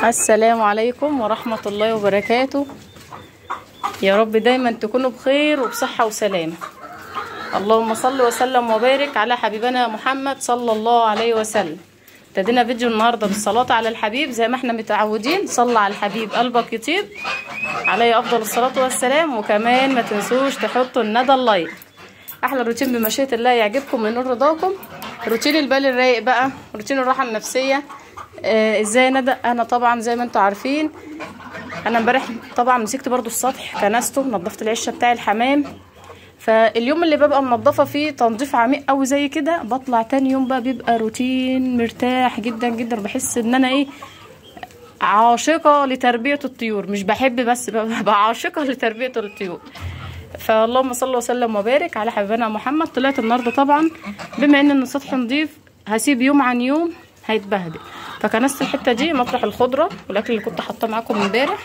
السلام عليكم ورحمة الله وبركاته يا رب دايما تكونوا بخير وبصحة وسلامة اللهم صل وسلم وبارك على حبيبنا محمد صلى الله عليه وسلم ابتدينا فيديو النهارده بالصلاة على الحبيب زي ما احنا متعودين صلى على الحبيب قلبك يطيب عليه افضل الصلاة والسلام وكمان ما تنسوش تحطوا الندى اللايك احلى روتين بمشيئة الله يعجبكم من نور رضاكم روتين البال الرايق بقى روتين الراحة النفسية آه ازاي ندى انا طبعا زي ما انتم عارفين انا امبارح طبعا مسكت برضو السطح كنسته نظفت العشه بتاع الحمام فاليوم اللي ببقى منظفه فيه تنظيف عميق قوي زي كده بطلع تاني يوم بقى بيبقى روتين مرتاح جدا جدا بحس ان انا ايه عاشقه لتربيه الطيور مش بحب بس ببقى عاشقه لتربيه الطيور فاللهم صل وسلم وبارك على حبيبنا محمد طلعت النهارده طبعا بما ان السطح نضيف هسيب يوم عن يوم هيتبهدل فكنست الحته دي مطرح الخضره والاكل اللي كنت حاطاه معاكم امبارح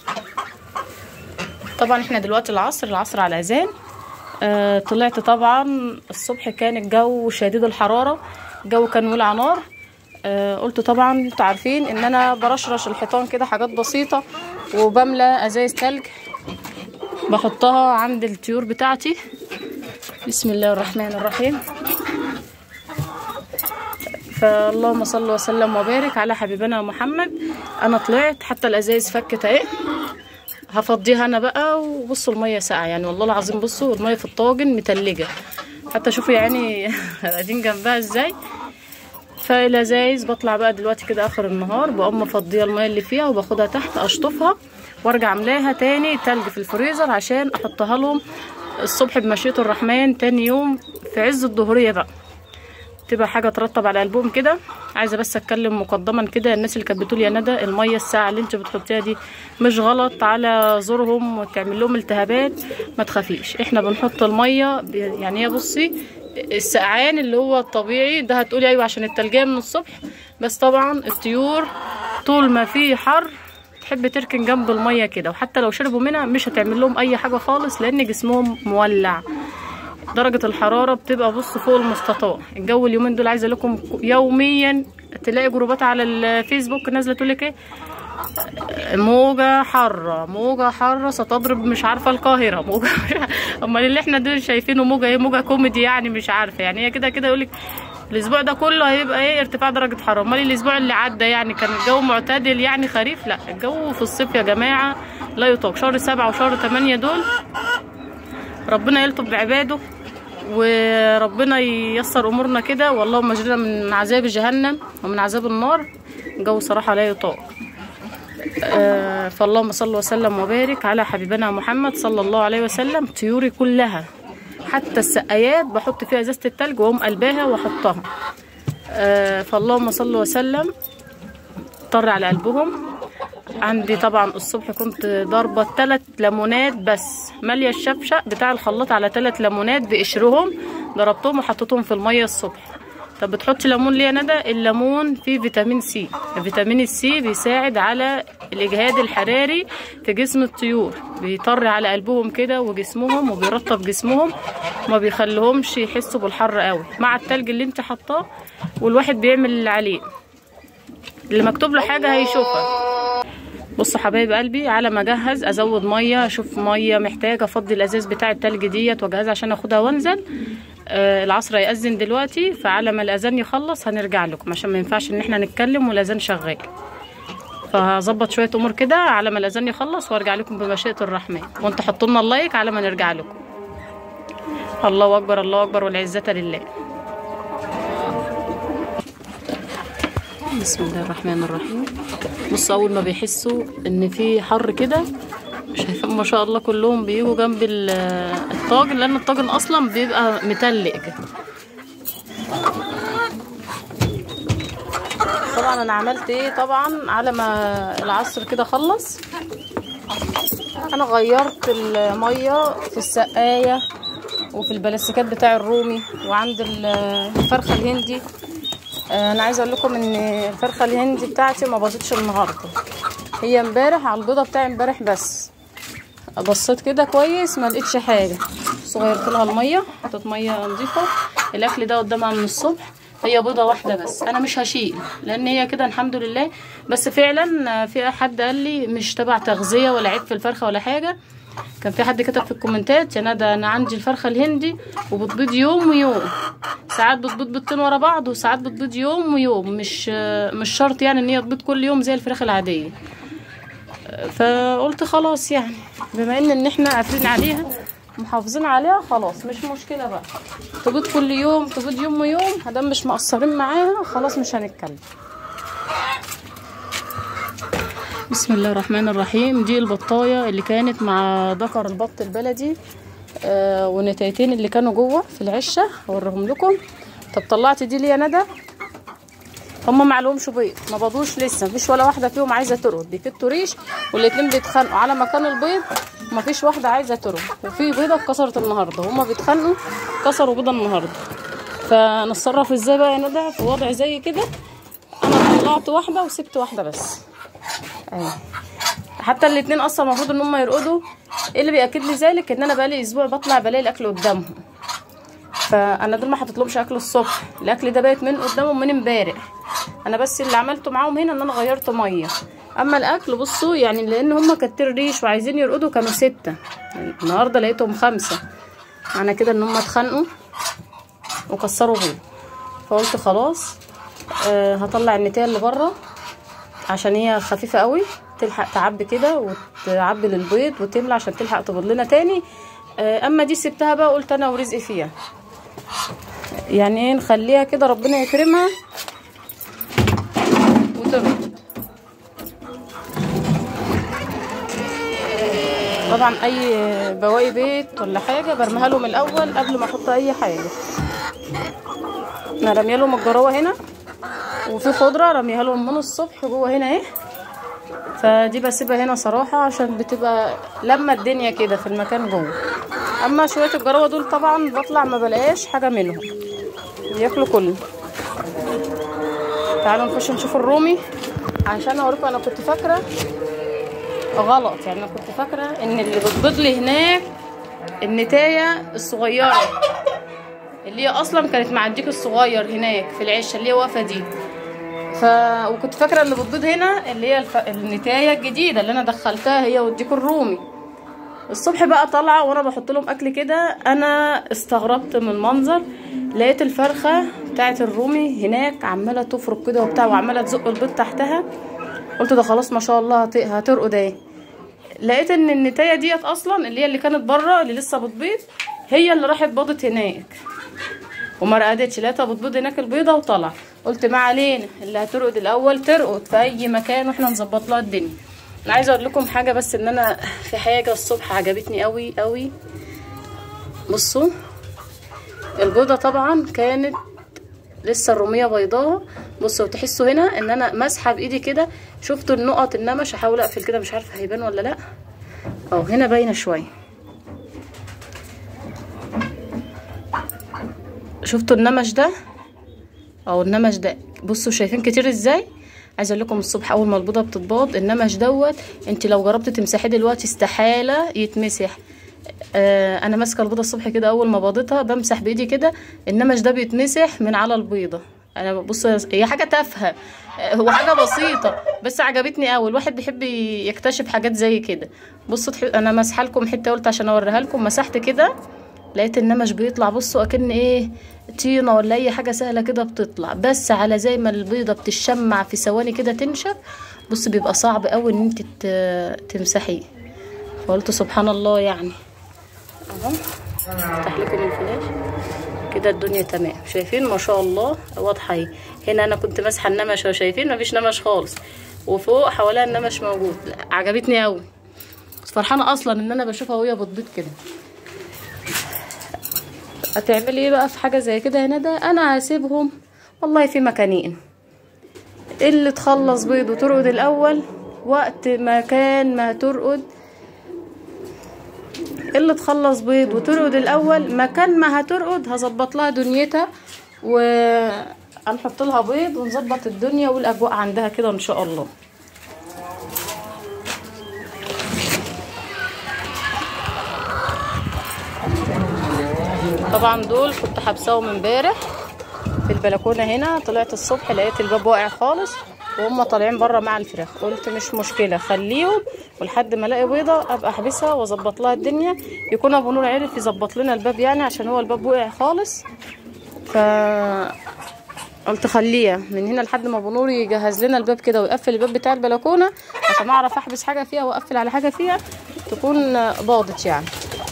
طبعا احنا دلوقتي العصر العصر على الاذان آه طلعت طبعا الصبح كان الجو شديد الحراره الجو كان ولع نار آه قلت طبعا انتوا عارفين ان انا برشرش الحيطان كده حاجات بسيطه وبملى ازايز تلج بحطها عند الطيور بتاعتي بسم الله الرحمن الرحيم فاللهم صل وسلم وبارك على حبيبنا محمد انا طلعت حتى الازايز فكت اهي هفضيها انا بقى وبصوا الميه ساقعه يعني والله العظيم بصوا الميه في الطاجن متلجه حتى شوفوا يعني قاعدين جنبها ازاي فالازايز بطلع بقى دلوقتي كده اخر النهار بقوم مفضيه الميه اللي فيها وباخدها تحت اشطفها وارجع املاها تاني تلج في الفريزر عشان احطها لهم الصبح بمشيئه الرحمن تاني يوم في عز الظهريه بقى تبقى حاجه ترطب على قلبهم كده عايزه بس اتكلم مقدما كده الناس اللي كانت بتقول يا ندى الميه الساعه اللي انت بتحطيها دي مش غلط على زورهم وتعمل لهم التهابات ما تخافيش احنا بنحط الميه يعني هي بصي السقعان اللي هو الطبيعي ده هتقولي ايوه عشان التلجيه من الصبح بس طبعا الطيور طول ما في حر تحب تركن جنب الميه كده وحتى لو شربوا منها مش هتعمل لهم اي حاجه خالص لان جسمهم مولع درجة الحرارة بتبقى بص فوق المستطاع الجو اليومين دول عايزة لكم يوميا تلاقي جروبات على الفيسبوك نازلة تقولك ايه موجة حارة موجة حارة ستضرب مش عارفة القاهرة موجة امال اللي احنا دول شايفينه موجة ايه موجة كوميدي يعني مش عارفة يعني هي كده كده يقولك الاسبوع ده كله هيبقى ايه ارتفاع درجة حرارة امال الاسبوع اللي عدى يعني كان الجو معتدل يعني خريف لا الجو في الصيف يا جماعة لا يطاق شهر سبعة وشهر تمانية دول ربنا يلطف بعباده وربنا ييسر امورنا كده واللهم اجرنا من عذاب جهنم ومن عذاب النار الجو صراحه لا يطاق آه فاللهم صل وسلم وبارك على حبيبنا محمد صلى الله عليه وسلم طيوري كلها حتى السقايات بحط فيها ازازه التلج واقوم قلباها واحطها آه فاللهم صل وسلم طر على قلبهم عندي طبعا الصبح كنت ضاربه ثلاث ليمونات بس ماليه الشفشق بتاع الخلاط على ثلاث ليمونات بقشرهم ضربتهم وحطيتهم في الميه الصبح طب بتحطي ليمون ليه يا ندى الليمون فيه فيتامين سي فيتامين السي بيساعد على الاجهاد الحراري في جسم الطيور بيطر على قلبهم كده وجسمهم وبيرطب جسمهم وما بيخليهمش يحسوا بالحر قوي مع التلج اللي انت حطاه والواحد بيعمل اللي عليه اللي مكتوب له حاجه هيشوفها بصوا حبايب قلبي على ما اجهز ازود ميه اشوف ميه محتاجه افضي الازاز بتاع التلج ديت واجهزها عشان اخدها وانزل آه العصر هيأذن دلوقتي فعلى ما الاذان يخلص هنرجع لكم عشان ما ينفعش ان احنا نتكلم والاذان شغال فهظبط شويه امور كده على ما الاذان يخلص وارجع لكم بمشيئه الرحمن وانتوا حطوا لنا اللايك على ما نرجع لكم الله اكبر الله اكبر والعزه لله بسم الله الرحمن الرحيم بصوا اول ما بيحسوا ان في حر كده شايفين ما شاء الله كلهم بيجوا جنب الطاجن لان الطاجن اصلا بيبقى متلج طبعا انا عملت ايه طبعا على ما العصر كده خلص انا غيرت الميه في السقايه وفي البلاستيكات بتاع الرومي وعند الفرخه الهندي انا عايزه اقول لكم ان الفرخه الهندي بتاعتي ما باظتش النهارده هي امبارح على البيضه بتاعي امبارح بس بصيت كده كويس ما لقيتش حاجه صغيرت لها الميه حطيت ميه نظيفه الاكل ده قدامها من الصبح هي بيضه واحده بس انا مش هشيل لان هي كده الحمد لله بس فعلا في حد قال لي مش تبع تغذيه ولا عيب في الفرخه ولا حاجه كان في حد كتب في الكومنتات يا ندى انا عندي الفرخه الهندي وبتبيض يوم ويوم ساعات بتبيض بيضتين ورا بعض وساعات بتبيض يوم ويوم مش مش شرط يعني ان هي تبيض كل يوم زي الفراخ العاديه فقلت خلاص يعني بما ان ان احنا قافلين عليها محافظين عليها خلاص مش مشكله بقى تبيض كل يوم تبيض يوم ويوم مادام مش مقصرين معاها خلاص مش هنتكلم بسم الله الرحمن الرحيم دي البطايه اللي كانت مع ذكر البط البلدي آه ونتايتين اللي كانوا جوه في العشه اوريهم لكم طب طلعت دي ليه يا ندى هما معلهمش بيض ما بيضوش لسه مفيش ولا واحده فيهم عايزه ترقد بيفتوا ريش والاتنين بيتخانقوا على مكان البيض مفيش واحده عايزه ترقد وفي بيضه اتكسرت النهارده هما بيتخانقوا كسروا بيضه النهارده فنتصرف ازاي بقى يا ندى في وضع زي كده انا طلعت واحده وسبت واحده بس اهي حتى الاتنين اصلا المفروض ان هم يرقدوا ايه اللي بياكد لي ذلك ان انا بقالي اسبوع بطلع بلاقي الاكل قدامهم فانا دول ما حطيتلهمش اكل الصبح الاكل ده بقيت من قدامهم من امبارح انا بس اللي عملته معاهم هنا ان انا غيرت ميه اما الاكل بصوا يعني لان هم كتير ريش وعايزين يرقدوا كانوا ستة يعني النهارده لقيتهم خمسة معنى كده ان هم اتخانقوا وكسروا بيض فقلت خلاص آه هطلع النتايه اللي بره عشان هي خفيفه قوي تلحق تعبي كده وتعبي للبيض وتملى عشان تلحق تبيض لنا تاني آه اما دي سبتها بقى قلت انا ورزقي فيها يعني ايه نخليها كده ربنا يكرمها وترقد طبعا اي بواقي بيت ولا حاجه برميها لهم الاول قبل ما احط اي حاجه انا راميه لهم الجراوه هنا وفي خضره راميها لهم من الصبح جوه هنا اهي فدي بسيبها هنا صراحه عشان بتبقى لما الدنيا كده في المكان جوه اما شويه الجراوه دول طبعا بطلع ما بلاقيش حاجه منهم بياكلوا كله تعالوا نخش نشوف الرومي عشان اوريكم انا كنت فاكره غلط يعني انا كنت فاكره ان اللي بتبيض لي هناك النتايه الصغيره اللي هي اصلا كانت مع الديك الصغير هناك في العشه اللي هي واقفه دي ف وكنت فاكره اللي بتبيض هنا اللي هي الف... النتايه الجديده اللي انا دخلتها هي والديك الرومي الصبح بقى طالعه وانا بحط لهم اكل كده انا استغربت من المنظر لقيت الفرخه بتاعه الرومي هناك عماله تفرك كده وبتاع وعماله تزق البيض تحتها قلت ده خلاص ما شاء الله هت... هترقد اهي لقيت ان النتايه ديت اصلا اللي هي اللي كانت بره اللي لسه بتبيض هي اللي راحت بيضت هناك وما رقدتش لقيتها بتبيض هناك البيضه وطلع قلت ما علينا اللي هترقد الاول ترقد في اي مكان واحنا نظبط لها الدنيا انا عايزه اقول لكم حاجه بس ان انا في حاجه الصبح عجبتني قوي قوي بصوا البيضه طبعا كانت لسه الروميه بيضاها بصوا تحسوا هنا ان انا ماسحه بايدي كده شفتوا النقط النمش هحاول اقفل كده مش عارفه هيبان ولا لا اهو هنا باينه شويه شفتوا النمش ده او النمش ده بصوا شايفين كتير ازاي عايزه اقول لكم الصبح اول ما البيضه بتتباض النمش دوت انت لو جربتي تمسحيه دلوقتي استحاله يتمسح آه انا ماسكه البيضه الصبح كده اول ما باضتها بمسح بايدي كده النمش ده بيتمسح من على البيضه انا بص هي حاجه تافهه هو حاجه بسيطه بس عجبتني قوي الواحد بيحب يكتشف حاجات زي كده بصوا انا ماسحه لكم حته قلت عشان اوريها لكم مسحت كده لقيت النمش بيطلع بصوا اكن ايه طينه ولا اي حاجه سهله كده بتطلع بس على زي ما البيضه بتشمع في ثواني كده تنشف بص بيبقى صعب قوي ان انت تمسحيه فقلت سبحان الله يعني اهو افتح لكم الفلاش كده الدنيا تمام شايفين ما شاء الله واضحه اهي هنا انا كنت ماسحه النمش شايفين مفيش نمش خالص وفوق حواليها النمش موجود عجبتني قوي فرحانه اصلا ان انا بشوفها وهي بتبيض كده هتعملي ايه بقى في حاجه زي كده يا ندى انا هسيبهم والله في مكانين اللي تخلص بيض وترقد الاول وقت ما كان ما ترقد اللي تخلص بيض وترقد الاول مكان ما هترقد هظبط لها دنيتها وهنحط لها بيض ونظبط الدنيا والاجواء عندها كده ان شاء الله طبعا دول كنت حابساهم امبارح في البلكونه هنا طلعت الصبح لقيت الباب واقع خالص وهم طالعين بره مع الفراخ قلت مش مشكله خليهم ولحد ما الاقي بيضه ابقى احبسها واظبط لها الدنيا يكون ابو نور عرف يظبط لنا الباب يعني عشان هو الباب وقع خالص ف قلت خليها من هنا لحد ما ابو نور يجهز لنا الباب كده ويقفل الباب بتاع البلكونه عشان اعرف احبس حاجه فيها واقفل على حاجه فيها تكون باضت يعني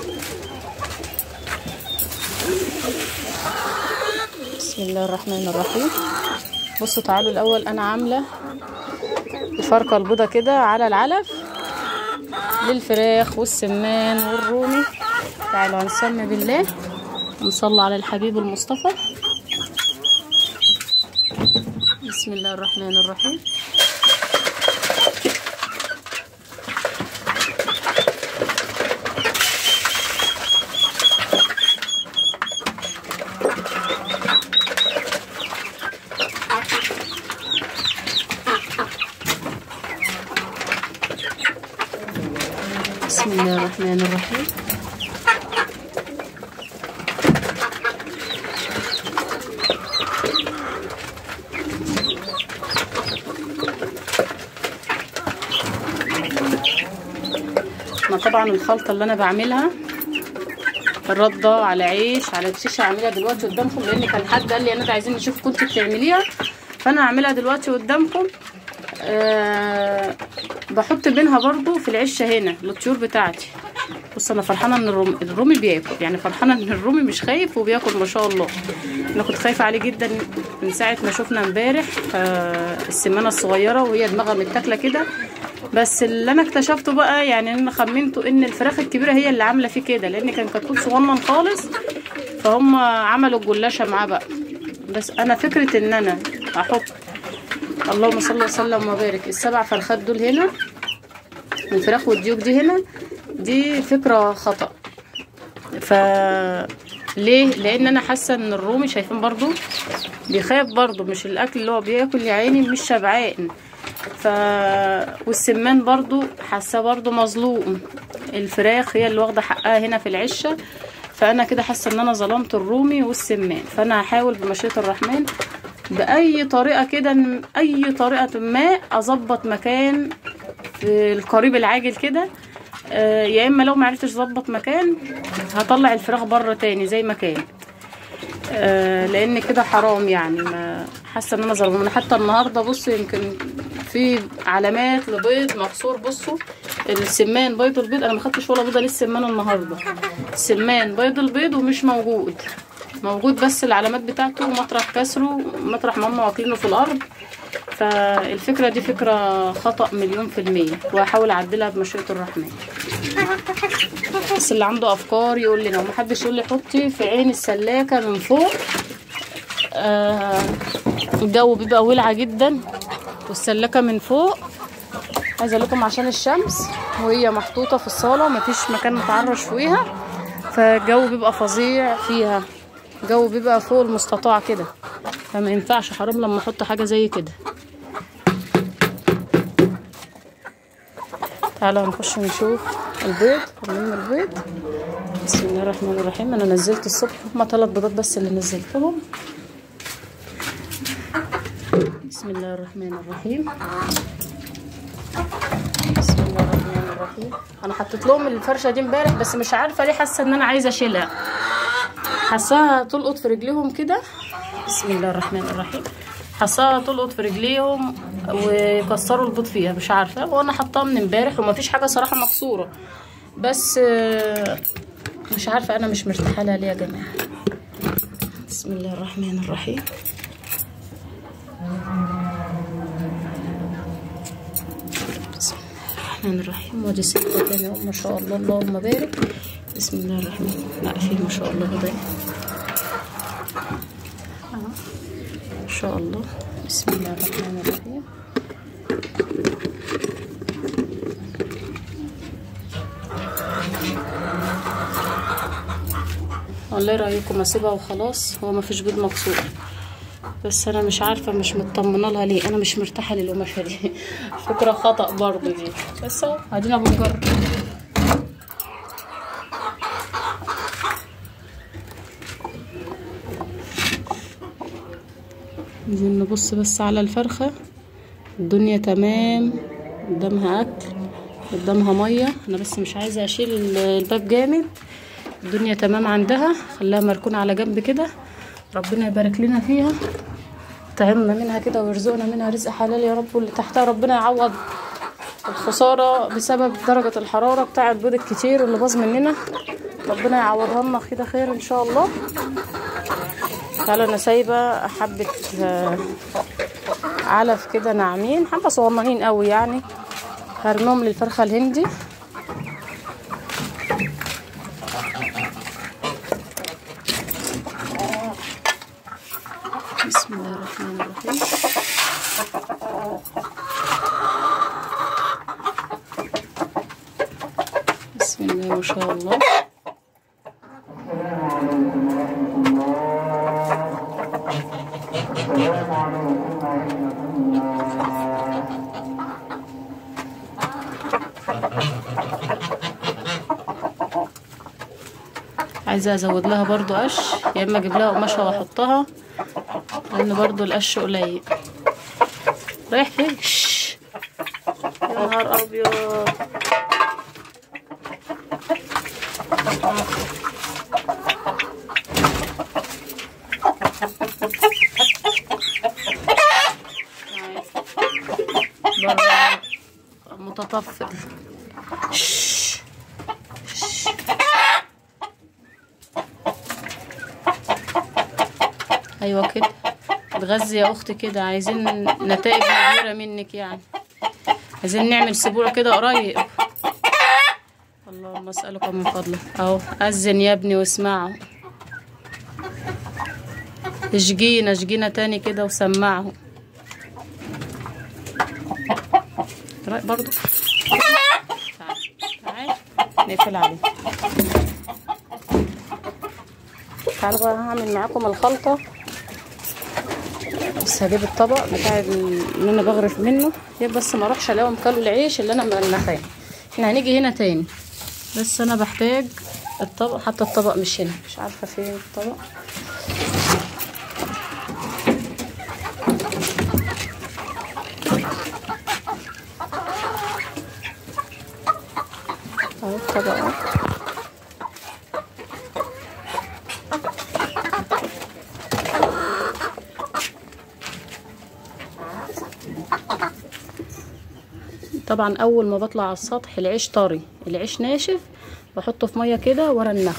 بسم الله الرحمن الرحيم بصوا تعالوا الاول انا عامله الفرقه البيضه كده على العلف للفراخ والسمان والرومي تعالوا هنسمي بالله ونصلي على الحبيب المصطفى بسم الله الرحمن الرحيم بسم الله الرحمن الرحيم ما طبعا الخلطة اللي انا بعملها الردة على عيش على بشيشة هعملها دلوقتي قدامكم لان كان حد قال لي انا عايزين نشوف كنت بتعمليها فانا هعملها دلوقتي قدامكم أه بحط بينها برضو في العشه هنا الطيور بتاعتي بص انا فرحانه ان الرومي, الرومي بياكل يعني فرحانه ان الرومي مش خايف وبياكل ما شاء الله انا كنت خايفه عليه جدا من ساعه ما شفنا امبارح آه السمانه الصغيره وهي دماغها متاكله كده بس اللي انا اكتشفته بقى يعني انا خمنته ان الفراخ الكبيره هي اللي عامله فيه كده لان كان كتكوت صغنن خالص فهم عملوا الجلاشه معاه بقى بس انا فكره ان انا احط اللهم صل وسلم وبارك السبع فرخات دول هنا الفراخ والديوك دي هنا دي فكره خطا ف ليه لان انا حاسه ان الرومي شايفين برضو بيخاف برضو مش الاكل اللي هو بياكل يا عيني مش شبعان ف والسمان برضو حاسه برضو مظلوم الفراخ هي اللي واخده حقها هنا في العشه فانا كده حاسه ان انا ظلمت الرومي والسمان فانا هحاول بمشيئه الرحمن باي طريقه كده اي طريقه ما اظبط مكان في القريب العاجل كده آه يا اما لو ما عرفتش اظبط مكان هطلع الفراخ بره تاني زي ما كانت آه لان كده حرام يعني ما حاسه ان انا ظلمه انا حتى النهارده بصوا يمكن في علامات لبيض مكسور بصوا السمان بيض البيض انا ما خدتش ولا بيضه للسمان النهارده السمان بيض البيض ومش موجود موجود بس العلامات بتاعته مطرح كسره مطرح ما هم واكلينه في الارض فالفكره دي فكره خطا مليون في الميه وهحاول اعدلها بمشيئه الرحمن بس اللي عنده افكار يقول لنا ومحدش يقول لي حطي في عين السلاكه من فوق آه الجو بيبقى ولعه جدا والسلاكه من فوق عايزه لكم عشان الشمس وهي محطوطه في الصاله مفيش مكان متعرش فيها فالجو بيبقى فظيع فيها الجو بيبقى فوق المستطاع كده فما ينفعش حرام لما احط حاجه زي كده تعالوا نخش نشوف البيض كملين البيض بسم الله الرحمن الرحيم انا نزلت الصبح هما ثلاث بيضات بس اللي نزلتهم بسم الله الرحمن الرحيم بسم الله الرحمن الرحيم انا حطيت لهم الفرشه دي امبارح بس مش عارفه ليه حاسه ان انا عايزه اشيلها حاساها تلقط في رجليهم كده بسم الله الرحمن الرحيم حاساها تلقط في رجليهم ويكسروا البيض فيها مش عارفه وانا حطاها من امبارح ومفيش حاجه صراحه مكسوره بس مش عارفه انا مش مرتاحه لها ليه يا جماعه بسم الله الرحمن الرحيم بسم الله الرحمن الرحيم وادي ستة تاني ما شاء الله اللهم بارك بسم الله الرحمن لا في ما شاء الله بضيع ما شاء الله بسم الله الرحمن الرحيم والله ايه رايكم اسيبها وخلاص هو ما فيش بيض مكسور بس انا مش عارفه مش مطمنه لها ليه انا مش مرتاحه للقماشه دي فكره خطا برضه دي بس اهو ادينا بنجرب عايزين نبص بس على الفرخة الدنيا تمام قدامها اكل قدامها مية انا بس مش عايزة اشيل ال- الباب جامد الدنيا تمام عندها خليها مركونة على جنب كده ربنا يبارك لنا فيها طعمنا منها كده ويرزقنا منها رزق حلال يا رب واللي تحتها ربنا يعوض الخسارة بسبب درجة الحرارة بتاع البيض الكتير اللي باظ مننا ربنا يعوضها لنا كده خير ان شاء الله تعالى انا سايبة حبة آه، علف كده ناعمين حبة صغننين قوي يعني هرميهم للفرخة الهندي بسم الله الرحمن الرحيم بسم الله ما شاء الله عايزه ازود لها برضو قش يا اما اجيب لها قماشه واحطها لان برضو القش قليل رايح فين شش. يا نهار ابيض بره متطفل شش. شش. ايوه كده تغذي يا اختي كده عايزين نتائج كبيره منك يعني عايزين نعمل سبوع كده قريب اللهم اسالك من فضلك اهو اذن يا ابني واسمعوا اشجينا اشجينا تاني كده وسمعه رأي برضو تعال تعال نقفل عليه تعالوا بقى هعمل معاكم الخلطة بس هجيب الطبق بتاع اللي انا بغرف منه يا بس ما اروحش الاقيهم كلوا العيش اللي انا مغنخاه احنا هنيجي هنا تاني بس انا بحتاج الطبق حتى الطبق مش هنا مش عارفه فين الطبق اهو الطبق اهو طبعا اول ما بطلع على السطح العيش طري العيش ناشف بحطه في ميه كده وارنخه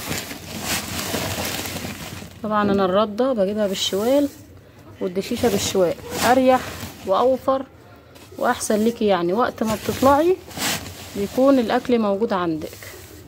طبعا انا الرده بجيبها بالشوال والدشيشه بالشوال اريح واوفر واحسن ليكي يعني وقت ما بتطلعي بيكون الاكل موجود عندك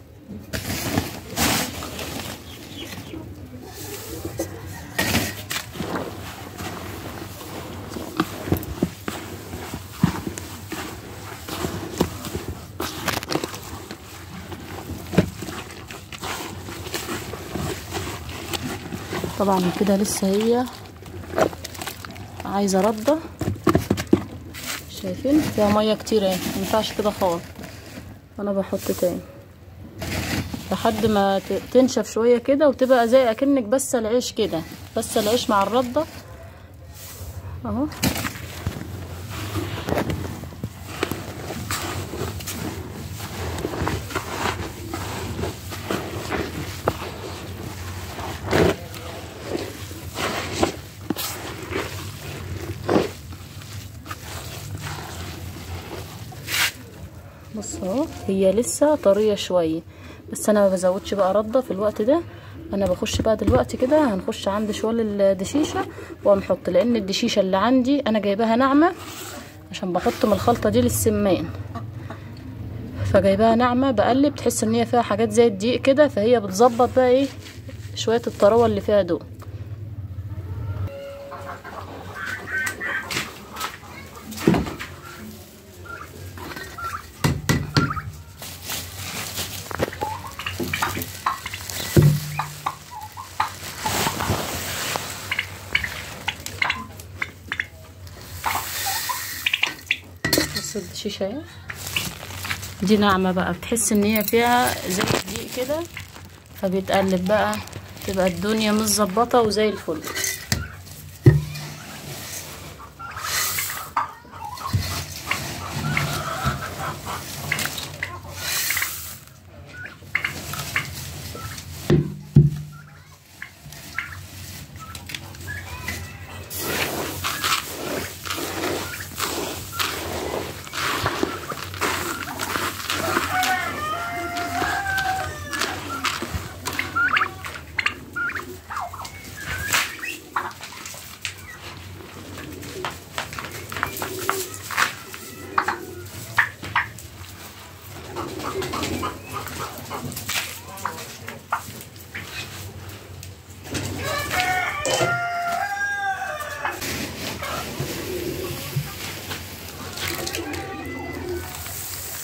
طبعا كده لسه هي عايزه رده شايفين فيها ميه كتير اهي مينفعش كده خالص انا بحط تاني لحد ما ت- تنشف شويه كده وتبقى زي اكنك بس العيش كده بس العيش مع الرده اهو بص اهو هي لسه طريه شويه بس انا ما بزودش بقى رده في الوقت ده انا بخش بقى دلوقتي كده هنخش عند شوال الدشيشه وهنحط لان الدشيشه اللي عندي انا جايباها ناعمه عشان بحط من الخلطه دي للسمان فجايباها ناعمه بقلب تحس ان هي فيها حاجات زي الدقيق كده فهي بتظبط بقى ايه شويه الطراوه اللي فيها دول بص الشيشة اهي دي ناعمة بقى بتحس ان هي فيها زي الدقيق كده فبيتقلب بقى تبقى الدنيا متظبطة وزي الفل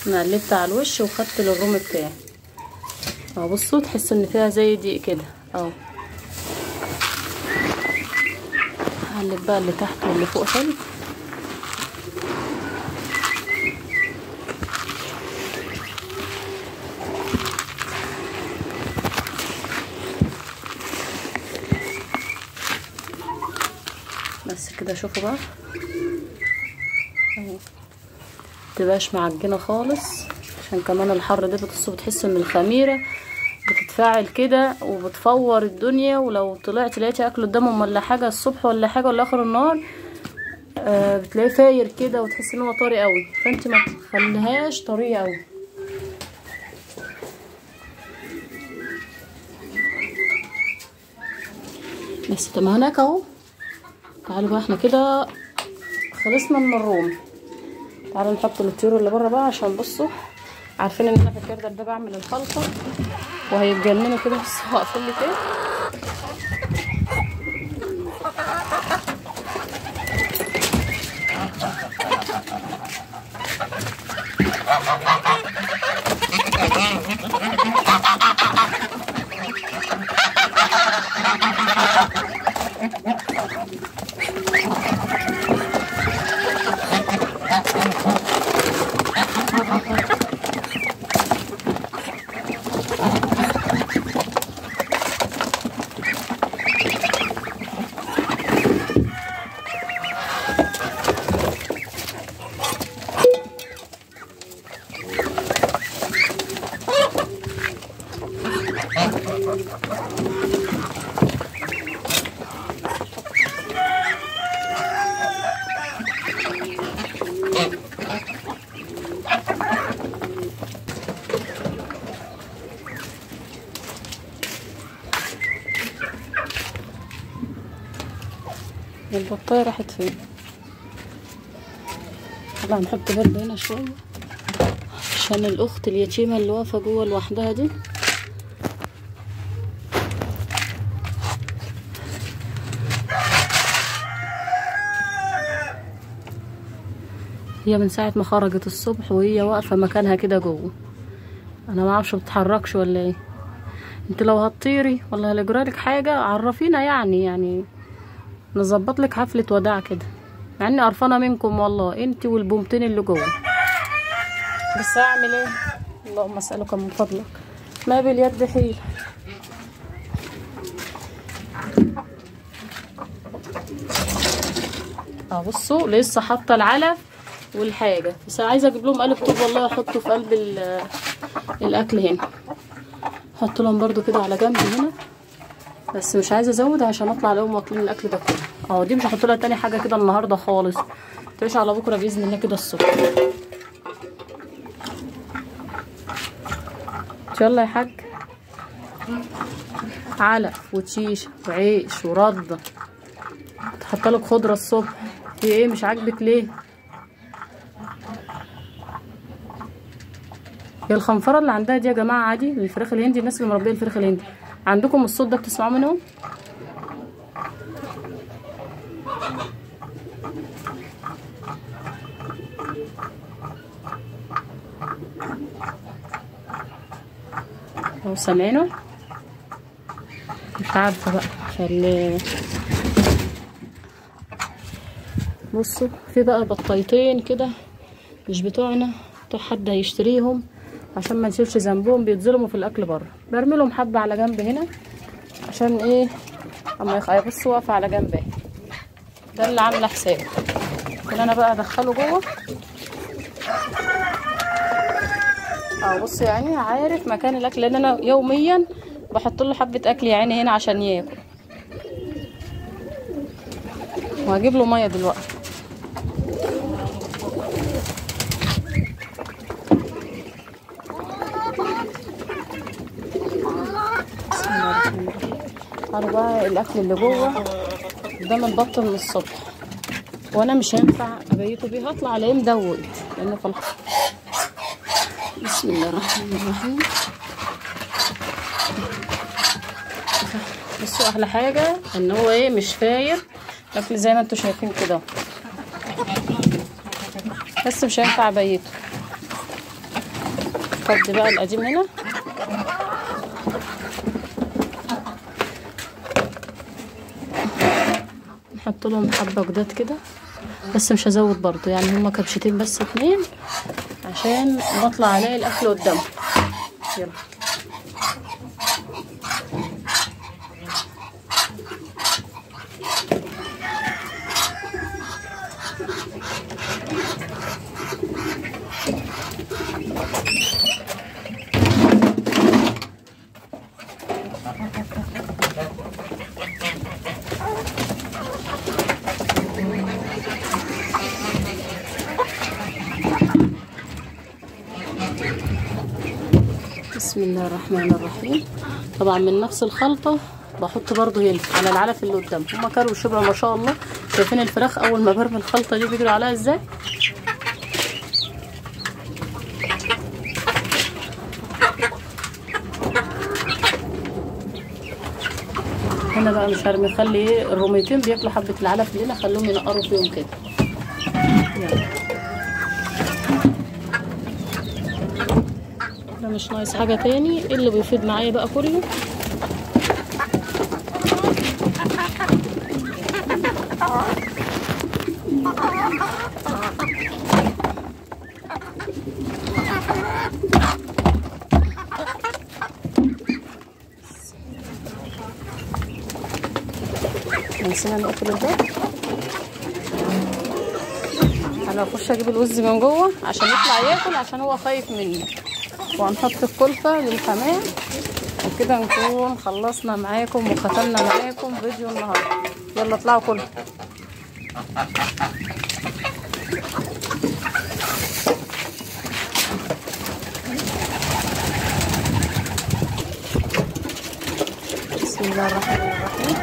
انا قلبت على الوش وخدت للرومي بتاعي اهو بصوا تحس ان فيها زي دقيق كده اهو هقلب بقى اللي تحت واللي فوق حلو بس كده شوفوا بقى اهو متبقاش معجنه خالص عشان كمان الحر ده بتصوا بتحس ان الخميره بتتفاعل كده وبتفور الدنيا ولو طلعت لقيتي اكل قدامهم ولا حاجه الصبح ولا حاجه ولا اخر النهار آه بتلاقيه فاير كده وتحس ان هو طري قوي فانت ما تخليهاش طريه قوي بس طب ما هناك اهو تعالوا بقى احنا كده خلصنا من الروم تعالوا نحط الطيور اللي بره بقى عشان بصوا عارفين ان انا في الكردر ده بعمل الخلطه وهيتجننوا كده بس هقفل لي كده البطايه راحت فين طبعا نحط برد هنا شويه عشان الاخت اليتيمه اللي واقفه جوه لوحدها دي هي من ساعه ما خرجت الصبح وهي واقفه مكانها كده جوه انا ما اعرفش بتتحركش ولا ايه انت لو هتطيري ولا هيجرالك حاجه عرفينا يعني يعني نظبط لك حفله وداع كده مع اني قرفانه منكم والله انت والبومتين اللي جوه بس اعمل ايه اللهم اسالك من فضلك ما باليد حيل اه بصوا لسه حاطه العلف والحاجه بس عايزه اجيب لهم قالب طوب والله احطه في قلب ال- الاكل هنا احط لهم برضو كده على جنب هنا بس مش عايزه ازود عشان اطلع الاقيهم واكلين الاكل ده كله اه دي مش هحط لها تاني حاجه كده النهارده خالص تعيش على بكره باذن الله كده الصبح يلا يا حاج علف وتشيشه وعيش ورده تحط لك خضره الصبح في ايه مش عاجبك ليه هي الخنفره اللي عندها دي يا جماعه عادي الفراخ الهندي الناس اللي مربيه الفراخ الهندي عندكم الصوت ده بتسمعوه منهم هو سامعينه مش عارفه بقى خلي بصوا في بقى بطايتين كده مش بتوعنا بتوع حد هيشتريهم عشان ما نشيلش ذنبهم بيتظلموا في الاكل بره برمي لهم حبه على جنب هنا عشان ايه اما يخ... بصوا واقفه على جنب اهي ده اللي عامله حساب كده انا بقى ادخله جوه اه بص يا عيني عارف مكان الاكل لان انا يوميا بحط له حبه اكل يا عيني هنا عشان ياكل وهجيب له ميه دلوقتي تعالوا بقى الاكل اللي جوه ده متبطل من الصبح وانا مش هينفع ابيته بيه هطلع الاقيه مدوق لانه في الحر بسم الله الرحمن الرحيم بصوا احلى حاجه ان هو ايه مش فاير الاكل زي ما انتم شايفين كده بس مش هينفع ابيته نفضي بقى القديم هنا نحط لهم حبه جداد كده بس مش هزود برضو يعني هما كبشتين بس اتنين عشان نطلع الاقي الاكل قدامهم يلا بسم الله الرحمن الرحيم طبعا من نفس الخلطة بحط برضو هنا على العلف اللي قدام هما كانوا شبع ما شاء الله شايفين الفراخ اول ما برمي الخلطة دي بيجروا عليها ازاي هنا بقى مش هرمي خلي ايه الرميتين بياكلوا حبة العلف اللي هنا خلوهم ينقروا فيهم كده يلا. ده مش ناقص حاجة تاني إيه اللي بيفيد معايا بقى كله نسينا نقفل الباب انا اخش اجيب الوز من جوه عشان يطلع ياكل عشان هو خايف مني وهنحط الكلفة للحمام وكده نكون خلصنا معاكم وختمنا معاكم فيديو النهارده يلا اطلعوا كلوا بسم الله الرحمن الرحيم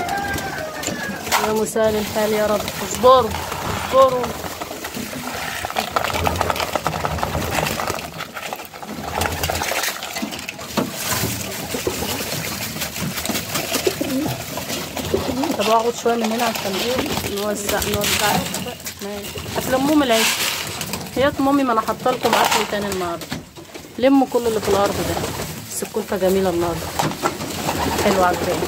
يا مسال الحال يا رب اصبروا اصبروا طب اخد شويه من هنا عشان ايه نوزع نوزع ماشي هتلموهم العيش هي مامي ما انا حاطه لكم اكل تاني النهارده لموا كل اللي في الارض ده بس الكلفه جميله النهارده حلوه عجباني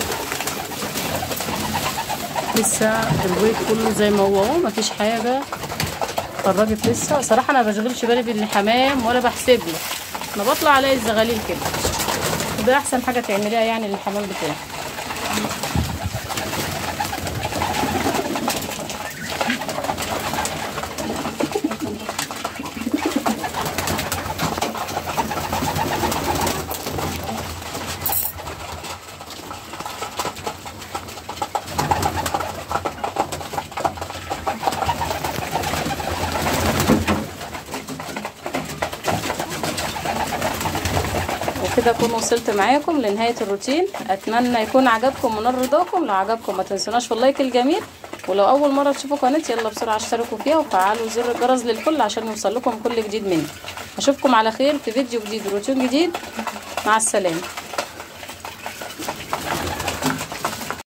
لسه البيت كله زي ما هو اهو مفيش حاجه اتفرجت لسه صراحه انا بشغلش بالي بالحمام ولا بحسب له انا بطلع الاقي الزغاليل كده وده احسن حاجه تعمليها يعني للحمام بتاعك وكده اكون وصلت معاكم لنهايه الروتين اتمنى يكون عجبكم ونال رضاكم لو عجبكم ما تنسوناش في اللايك الجميل ولو اول مره تشوفوا قناتي يلا بسرعه اشتركوا فيها وفعلوا زر الجرس للكل عشان يوصل لكم كل جديد مني اشوفكم على خير في فيديو جديد وروتين جديد مع السلامه